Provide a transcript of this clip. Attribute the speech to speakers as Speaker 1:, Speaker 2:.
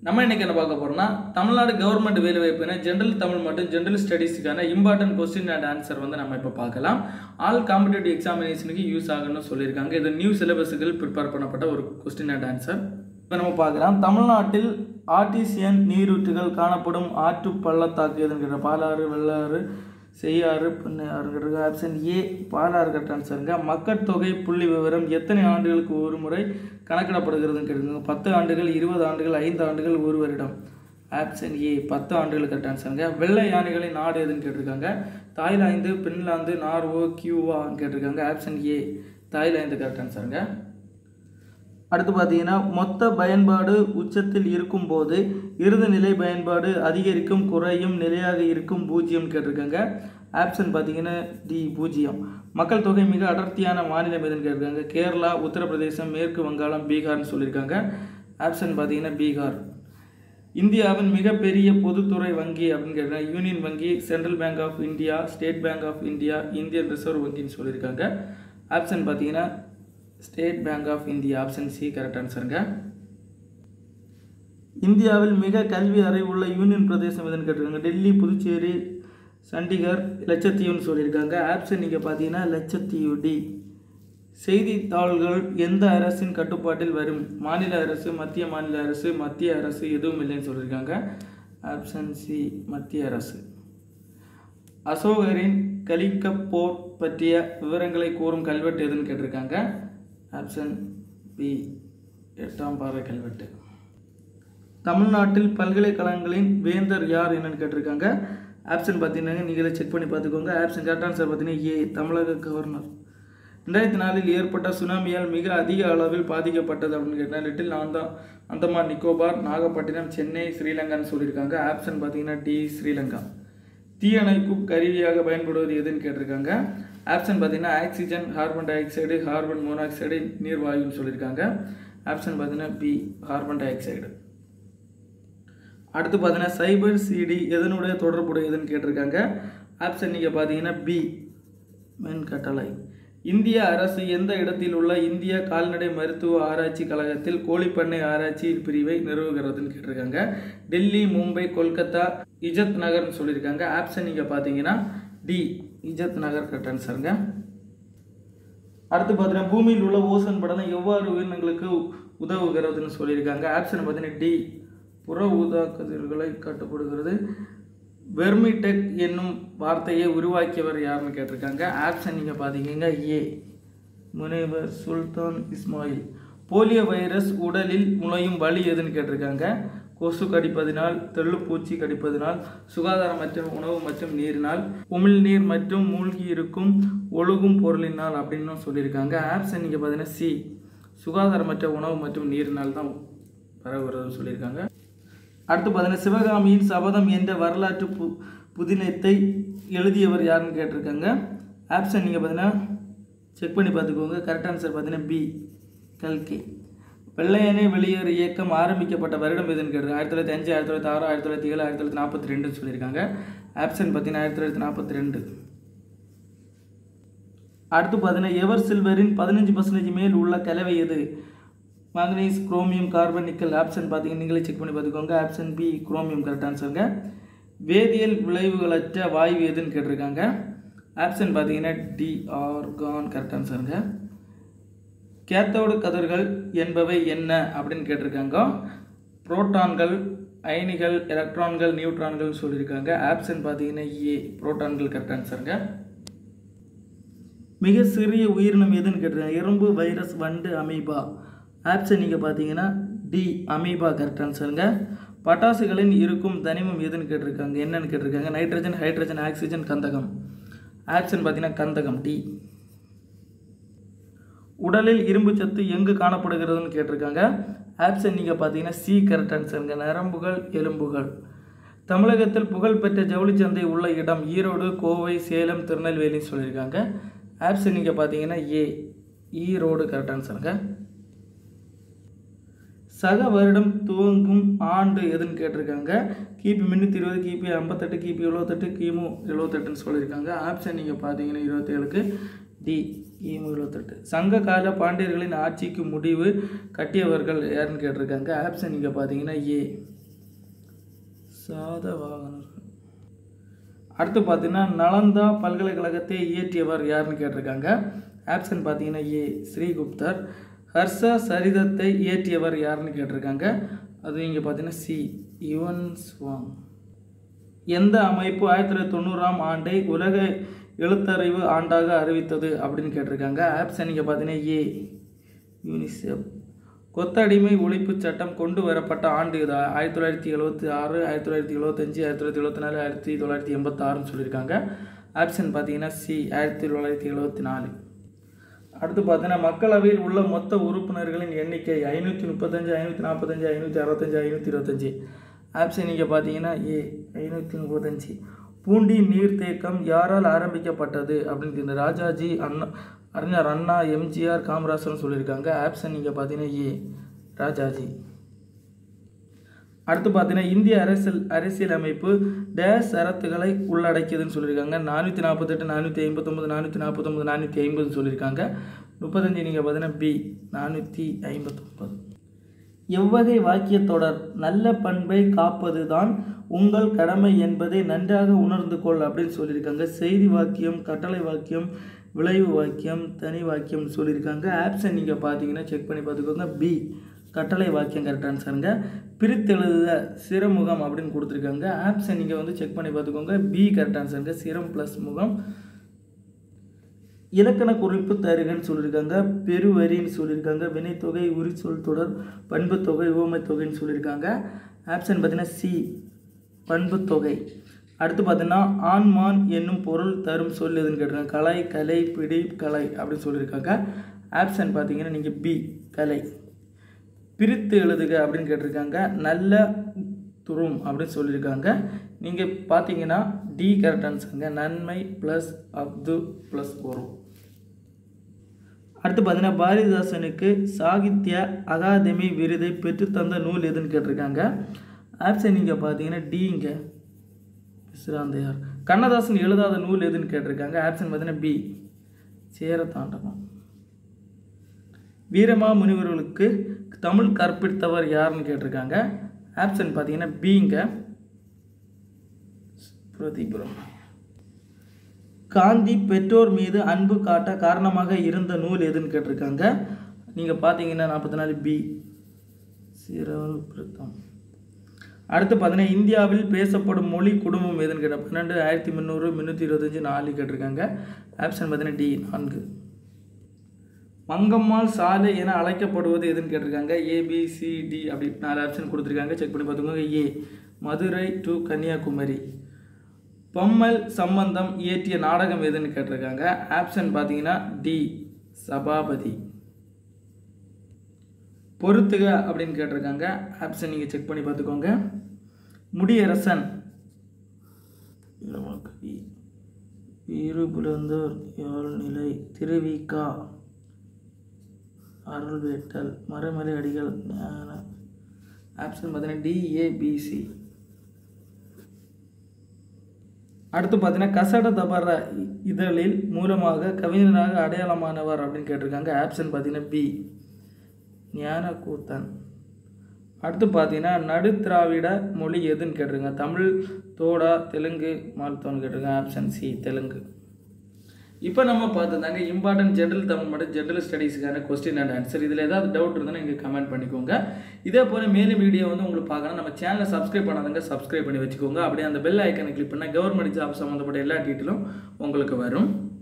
Speaker 1: நம்ம இன்னைக்கு என்ன பார்க்க போறோம்னா தமிழ்நாடு கவர்மெண்ட் வேலைவாய்ப்புனா ஜென்ரல் தமிழ் மற்றும் ஜென்ரல் ஸ்டடீஸ்க்கான இம்பார்ட்டன்ட் கொஸ்டின் அண்ட் ஆன்சர் வந்து நம்ம இப்போ பார்க்கலாம் ஆல் காம்படிட்டிவ் எக்ஸாமினேஷனுக்கு யூஸ் ஆகும்னு சொல்லியிருக்காங்க இது நியூ சிலபஸுகள் ப்ரிப்பேர் பண்ணப்பட்ட ஒரு கொஸ்டின் அண்ட் ஆன்சர் இப்போ நம்ம பார்க்கலாம் தமிழ்நாட்டில் ஆர்டிசியன் நீரூற்றுகள் காணப்படும் ஆற்று பள்ளத்தாக்கு எதுங்கிற பாலாறு வெள்ளாறு செய்யாறு பண்ணாறுங்கிறது ஆப்ஷன் ஏ பாலாறு கரெக்ட் ஆன்சருங்க மக்கள் தொகை புள்ளி விவரம் எத்தனை ஆண்டுகளுக்கு ஒரு முறை கணக்கிடப்படுகிறதுன்னு கேட்டுங்க பத்து ஆண்டுகள் இருபது ஆண்டுகள் ஐந்து ஆண்டுகள் ஒரு வருடம் ஆப்ஷன் ஏ பத்து ஆண்டுகள் கரெக்ட் ஆன்சருங்க வெள்ளை யானைகளின் நாடு எதுன்னு கேட்டிருக்காங்க தாய்லாந்து பின்லாந்து நார்வோ கியூவான்னு கேட்டிருக்காங்க ஆப்ஷன் ஏ தாய்லாந்து கரெக்ட் ஆன்சருங்க அடுத்து பார்த்தீங்கன்னா மொத்த பயன்பாடு உச்சத்தில் இருக்கும்போது இறுதி நிலை பயன்பாடு அதிகரிக்கும் குறையும் நிலையாக இருக்கும் பூஜ்ஜியம் கேட்டிருக்காங்க ஆப்ஷன் பார்த்தீங்கன்னா டி பூஜ்ஜியம் மக்கள் தொகை மிக அடர்த்தியான மாநிலம் எதுன்னு கேட்டிருக்காங்க கேரளா உத்தரப்பிரதேசம் மேற்கு வங்காளம் பீகார்னு சொல்லியிருக்காங்க ஆப்ஷன் பார்த்தீங்கன்னா பீகார் இந்தியாவின் மிகப்பெரிய பொதுத்துறை வங்கி அப்படின்னு கேட்டால் யூனியன் வங்கி central bank of India state bank of India Indian reserve வங்கின்னு சொல்லியிருக்காங்க ஆப்ஷன் பார்த்தீங்கன்னா state bank of India option C correct ஆன்சருங்க இந்தியாவில் மிக கல்வி அறிவுள்ள யூனியன் பிரதேசம் எதுன்னு கேட்டிருக்காங்க டெல்லி புதுச்சேரி சண்டிகர் லட்சத்தீவுன்னு சொல்லியிருக்காங்க ஆப்ஷன் நீங்கள் பார்த்தீங்கன்னா லட்சத்தீவு டி செய்தித்தாள்கள் எந்த அரசின் கட்டுப்பாட்டில் வரும் மாநில அரசு மத்திய மாநில அரசு மத்திய அரசு எதுவும் இல்லைன்னு சொல்லியிருக்காங்க ஆப்ஷன் சி மத்திய அரசு அசோகரின் கலிக்கப் போர் பற்றிய விவரங்களை கூறும் கல்வெட்டு எதுன்னு கேட்டிருக்காங்க ஆப்ஷன் பி எட்டாம் பாறை கல்வெட்டு தமிழ்நாட்டில் பல்கலைக்கழகங்களின் வேந்தர் யார் என்னன்னு கேட்டிருக்காங்க ஆப்ஷன் பார்த்தீங்கன்னா நீங்களே செக் பண்ணி பார்த்துக்கோங்க ஆப்ஷன் கரெக்ட் ஆன்சர் பார்த்தீங்கன்னா ஏ தமிழக கவர்னர் ரெண்டாயிரத்தி நாலில் ஏற்பட்ட சுனாமியால் மிக அதிக அளவில் பாதிக்கப்பட்டது அப்படின்னு கேட்டால் லிட்டில் ஆந்தா அந்தமான் நிக்கோபார் நாகப்பட்டினம் சென்னை ஸ்ரீலங்கான்னு சொல்லியிருக்காங்க ஆப்ஷன் பார்த்தீங்கன்னா டி ஸ்ரீலங்கா தீயணைக்கும் கருவியாக பயன்படுவது எதுன்னு கேட்டிருக்காங்க ஆப்ஷன் பார்த்தீங்கன்னா oxygen carbon dioxide carbon monoxide நீர்வாயுன்னு சொல்லியிருக்காங்க ஆப்ஷன் பார்த்தீங்கன்னா பி கார்பன் டை ஆக்சைடு அடுத்து பார்த்தீங்கன்னா சைபர் சிடி எதனுடைய தொடர்புடையதுன்னு கேட்டிருக்காங்க ஆப்ஷன் நீங்கள் பார்த்தீங்கன்னா பி மென் கட்டளை இந்திய அரசு எந்த இடத்தில் உள்ள இந்திய கால்நடை மருத்துவ ஆராய்ச்சி கழகத்தில் கோழிப்பண்ணை ஆராய்ச்சி பிரிவை நிறுவுகிறதுன்னு கேட்டிருக்காங்க டெல்லி மும்பை கொல்கத்தா இஜத் நகர்னு சொல்லியிருக்காங்க ஆப்ஷன் நீங்கள் பார்த்தீங்கன்னா டி இஜத் நகர் கரெக்ட் ஆன்சருங்க அடுத்து பார்த்தீங்கன்னா பூமியில் உள்ள ஓசன் படலம் எவ்வாறு உயிரினங்களுக்கு உதவுகிறதுன்னு சொல்லியிருக்காங்க ஆப்ஷன் பார்த்தீங்கன்னா டி புற ஊதா கதிர்களை கட்டுப்படுகிறது வெர்மிடெக் என்னும் வார்த்தையை உருவாக்கியவர் யாருன்னு கேட்டிருக்காங்க ஆப்ஷன் நீங்கள் பார்த்தீங்கன்னா ஏ முனைவர் சுல்தான் இஸ்மாயில் போலியோ வைரஸ் உடலில் நுழையும் வழி எதுன்னு கேட்டிருக்காங்க கொசு கடிப்பதினால் தெள்ளுப்பூச்சி கடிப்பதினால் சுகாதாரமற்ற உணவு மற்றும் நீரினால் உமிழ்நீர் மற்றும் மூழ்கி இருக்கும் ஒழுகும் பொருளினால் அப்படின்னு சொல்லியிருக்காங்க ஆப்ஷன் நீங்கள் பார்த்தீங்கன்னா சி சுகாதாரமற்ற உணவு மற்றும் நீரினால் தான் பரவுகிறதுன்னு சொல்லியிருக்காங்க அடுத்து பார்த்தீங்கன்னா சிவகாமியின் சபதம் என்ற வரலாற்று பு புதினத்தை எழுதியவர் யாருன்னு கேட்டிருக்காங்க ஆப்ஷன் நீங்கள் பார்த்தீங்கன்னா செக் பண்ணி பார்த்துக்கோங்க கரெக்ட் ஆன்சர் பார்த்தீங்கன்னா பி கல்கி வெள்ளையனே வெளியேறு இயக்கம் ஆரம்பிக்கப்பட்ட வருடம் எதுன்னு கேட்டிருக்காங்க ஆயிரத்தி தொள்ளாயிரத்தி அஞ்சு ஆயிரத்தி தொள்ளாயிரத்தி ஆறு ஆயிரத்தி தொள்ளாயிரத்தி ஏழு ஆயிரத்தி தொள்ளாயிரத்தி நாற்பத்தி ரெண்டுன்னு சொல்லியிருக்காங்க ஆப்ஷன் பார்த்தீங்கன்னா ஆயிரத்தி தொள்ளாயிரத்தி நாற்பத்தி ரெண்டு அடுத்து பார்த்தீங்கன்னா எவர் சில்வரின் பதினஞ்சு பர்சன்டேஜ் மேல் உள்ள கலவை எது manganese chromium carbon nickel option பார்த்தீங்கன்னா நீங்களே செக் பண்ணி பார்த்துக்கோங்க ஆப்ஷன் பி குரோமியம் கரெக்ட் ஆன்சருங்க வேதியியல் விளைவுகளற்ற வாயு எதுன்னு கேட்டிருக்காங்க ஆப்ஷன் பார்த்தீங்கன்னா டி ஆர்கான் கரெக்ட் ஆன்சருங்க கேத்தோடு கதிர்கள் என்பவை என்ன அப்படின்னு கேட்டிருக்காங்க புரோட்டான்கள் அயனிகள் எலக்ட்ரான்கள் நியூட்ரான்கள் சொல்லியிருக்காங்க ஆப்ஷன் பார்த்தீங்கன்னா ஏ புரோட்டான்கள் கரெக்ட் ஆன்சருங்க மிக சிறிய உயிரினம் எதுன்னு கேட்டிருக்காங்க எறும்பு வைரஸ் வண்டு அமீபா ஆப்ஷன் நீங்கள் பார்த்தீங்கன்னா டி அமீபா கரெக்ட் ஆன்சருங்க பட்டாசுகளின் இருக்கும் தனிமம் எதுன்னு கேட்டிருக்காங்க என்னன்னு கேட்டிருக்காங்க நைட்ரஜன் ஹைட்ரஜன் ஆக்சிஜன் கந்தகம் ஆப்ஷன் பார்த்தீங்கன்னா கந்தகம் டி உடலில் இரும்பு சத்து எங்கு காணப்படுகிறதுன்னு கேட்டிருக்காங்க ஆப்ஷன் நீங்கள் பார்த்தீங்கன்னா சி கரெக்ட் ஆன்சருங்க நரம்புகள் எலும்புகள் தமிழகத்தில் புகழ்பெற்ற ஜவுளிச்சந்தை உள்ள இடம் ஈரோடு கோவை சேலம் திருநெல்வேலின்னு சொல்லியிருக்காங்க ஆப்ஷன் நீங்கள் பார்த்தீங்கன்னா ஏ ஈரோடு கரெக்ட் ஆன்சருங்க சக வருடம் துவங்கும் ஆண்டு எதுன்னு கேட்டிருக்காங்க கிபி முந்நூற்றி இருபது கிபி ஐம்பத்தெட்டு கிபி எழுபத்தெட்டு கிமு எழுபத்தெட்டுன்னு சொல்லியிருக்காங்க ஆப்ஷன் நீங்கள் பார்த்தீங்கன்னா இருபத்தேழுக்கு டி கிமு எழுபத்தெட்டு சங்க கால பாண்டியர்களின் ஆட்சிக்கு முடிவு கட்டியவர்கள் யாருன்னு கேட்டிருக்காங்க ஆப்ஷன் இங்கே பார்த்தீங்கன்னா ஏ சாதவாகனர் அடுத்து பார்த்தீங்கன்னா நலந்தா பல்கலைக்கழகத்தை இயற்றியவர் யாருன்னு கேட்டிருக்காங்க ஆப்ஷன் பார்த்தீங்கன்னா ஏ ஸ்ரீகுப்தர் ஹர்ஷ சரிதத்தை இயற்றியவர் யாருன்னு கேட்டிருக்காங்க அது இங்கே பார்த்தீங்கன்னா சி யுவன் ஸ்வாங் எந்த அமைப்பு ஆயிரத்தி தொள்ளாயிரத்தி தொண்ணூறாம் ஆண்டை உலக எழுத்தறிவு ஆண்டாக அறிவித்தது அப்படின்னு கேட்டிருக்காங்க ஆப்ஷன் இங்கே பார்த்தீங்கன்னா ஏ யூனிசெஃப் கொத்தடிமை ஒழிப்பு சட்டம் கொண்டு வரப்பட்ட ஆண்டு இது ஆயிரத்தி தொள்ளாயிரத்தி எழுபத்தி ஆறு ஆயிரத்தி தொள்ளாயிரத்தி எழுபத்தஞ்சி ஆயிரத்தி தொள்ளாயிரத்தி எழுபத்தி நாலு ஆயிரத்தி தொள்ளாயிரத்தி எண்பத்தாறுன்னு சொல்லியிருக்காங்க ஆப்ஷன் பார்த்தீங்கன்னா சி ஆயிரத்தி தொள்ளாயிரத்தி எழுபத்தி நாலு அடுத்து பார்த்தீங்கன்னா மக்களவையில் உள்ள மொத்த உறுப்பினர்களின் எண்ணிக்கை ஐநூற்றி முப்பத்தஞ்சு ஐநூற்றி நாற்பத்தஞ்சு ஐநூற்றி அறுபத்தஞ்சு ஐநூற்றி இருபத்தஞ்சி ஆப்ஷன் இங்கே பார்த்தீங்கன்னா ஏ ஐநூற்றி முப்பத்தஞ்சு பூண்டி நீர்த்தேக்கம் யாரால் ஆரம்பிக்கப்பட்டது அப்படின்னு இந்த ராஜாஜி அண்ணா அறிஞர் அண்ணா எம்ஜிஆர் காமராஜர்னு சொல்லியிருக்காங்க ஆப்ஷன் இங்கே பார்த்தீங்கன்னா ஏ ராஜாஜி அடுத்து பார்த்தீங்கன்னா இந்திய அரசியல் அரசியலமைப்பு டேஸ் சரத்துகளை உள்ளடக்கியதுன்னு சொல்லியிருக்காங்க நானூற்றி நாற்பத்தெட்டு நானூற்றி ஐம்பத்தொம்பது நானூற்றி நாற்பத்தொம்பது நானூற்றி ஐம்பதுன்னு சொல்லியிருக்காங்க முப்பத்தஞ்சு நீங்கள் பார்த்தீங்கன்னா பி நானூற்றி ஐம்பத்தொம்பது எவ்வகை வாக்கியத் தொடர் நல்ல பண்பை காப்பது தான் உங்கள் கடமை என்பதை நன்றாக உணர்ந்து கொள் அப்படின்னு சொல்லியிருக்காங்க செய்தி வாக்கியம் கட்டளை வாக்கியம் விளைவு வாக்கியம் தனி வாக்கியம் சொல்லியிருக்காங்க ஆப்ஷன் நீங்கள் பார்த்தீங்கன்னா செக் பண்ணி பார்த்துக்கோங்க பி கட்டளை வாக்கியம் கரெக்ட் ஆன்சருங்க பிரித்தெழுத சிறமுகம் அப்படின்னு கொடுத்துருக்காங்க ஆப்ஷன் நீங்கள் வந்து செக் பண்ணி பார்த்துக்கோங்க பி கரெக்ட் ஆன்சருங்க சிரம் ப்ளஸ் முகம் இலக்கண குறிப்பு தருகன்னு சொல்லியிருக்காங்க பெருவரின்னு சொல்லியிருக்காங்க வினைத்தொகை உரிச்சொல் தொடர் பண்புத்தொகை ஊமைத்தொகைன்னு சொல்லியிருக்காங்க ஆப்ஷன் பார்த்தீங்கன்னா சி பண்புத்தொகை அடுத்து பார்த்தீங்கன்னா ஆண்மான் என்னும் பொருள் தரும் சொல் எதுன்னு கேட்டிருக்காங்க கலை கலை பிடி கலை அப்படின்னு சொல்லியிருக்காங்க ஆப்ஷன் பார்த்தீங்கன்னா நீங்கள் பி கலை பிரித்து எழுதுக அப்படின்னு கேட்டிருக்காங்க நல்ல துரும் அப்படின்னு சொல்லியிருக்காங்க நீங்கள் பார்த்தீங்கன்னா டி கரெக்ட் ஆன்சருங்க நன்மை ப்ளஸ் அப்து ப்ளஸ் வரும் அடுத்து பார்த்தீங்கன்னா பாரதிதாசனுக்கு சாகித்ய அகாதமி விருதை பெற்றுத்தந்த நூல் எதுன்னு கேட்டிருக்காங்க ஆப்ஷன் நீங்கள் பார்த்தீங்கன்னா டிங்க விசிராந்தையார் கண்ணதாசன் எழுதாத நூல் எதுன்னு கேட்டிருக்காங்க ஆப்ஷன் பார்த்தீங்கன்னா பி சேர தாண்டகம் வீரமா முனிவர்களுக்கு தமிழ் கற்பித்தவர் யாருன்னு கேட்டிருக்காங்க ஆப்ஷன் பார்த்தீங்கன்னா பிங்க பிரதிபுரம் காந்தி பெற்றோர் மீது அன்பு காட்ட காரணமாக இருந்த நூல் எதுன்னு கேட்டிருக்காங்க நீங்கள் பார்த்தீங்கன்னா நாற்பத்தி நாலு பி சிறவல் பிரத்தம் அடுத்து பார்த்தீங்கன்னா இந்தியாவில் பேசப்படும் மொழி குடும்பம் எதுன்னு கேட்டால் பன்னெண்டு ஆயிரத்தி முந்நூறு முந்நூற்றி இருபத்தஞ்சி நாலு கேட்டிருக்காங்க ஆப்ஷன் பார்த்தீங்கன்னா டி நான்கு மங்கம்மாள் சாலை என அழைக்கப்படுவது எதுன்னு கேட்டிருக்காங்க ஏபிசிடி அப்படி நாலு ஆப்ஷன் கொடுத்துருக்காங்க செக் பண்ணி பார்த்துக்கோங்க ஏ மதுரை டு கன்னியாகுமரி பொம்மல் சம்பந்தம் இயற்றிய நாடகம் எதுன்னு கேட்டிருக்காங்க ஆப்ஷன் பார்த்தீங்கன்னா டி சபாபதி பொறுத்துக அப்படின்னு கேட்டிருக்காங்க ஆப்ஷன் நீங்கள் செக் பண்ணி பார்த்துக்கோங்க முடியரசன் இருபுலந்தோர் யாழ்நிலை திருவிக்கா அருள்வேட்டல் மரமலை அடிகள் ஞான ஆப்ஷன் பார்த்தீங்கன்னா டிஏபிசி அடுத்து பார்த்தீங்கன்னா கசட தபர இதழில் மூலமாக கவிஞராக அடையாளமானவர் அப்படின்னு கேட்டிருக்காங்க ஆப்ஷன் பார்த்தீங்கன்னா பி ஞான கூத்தன் அடுத்து பார்த்தீங்கன்னா நடுத்திராவிட மொழி எதுன்னு கேட்டிருக்காங்க தமிழ் தோடா தெலுங்கு மால்தோன்னு கேட்டிருக்காங்க ஆப்ஷன் சி தெலுங்கு இப்போ நம்ம பார்த்ததாங்க இம்பார்ட்டன்ட் ஜென்ரல் தமிழ் மற்றும் ஜென்ரல் ஸ்டடீஸுக்கான கொஸ்டின் அண்ட் ஆன்சர் இதில் ஏதாவது டவுட் இருந்தால் நீங்கள் கமெண்ட் பண்ணிக்கோங்க இதே போல் மேலும் வீடியோ வந்து உங்களுக்கு பார்க்கணும் நம்ம சேனலை சப்ஸ்கிரைப் பண்ணாதவங்க சப்ஸ்கிரைப் பண்ணி வச்சுக்கோங்க அப்படியே அந்த பெல் ஐக்கனை கிளிக் பண்ணால் கவர்மெண்ட் ஜாப் சம்மந்தப்பட்ட எல்லா டீட்டெயிலும் உங்களுக்கு வரும்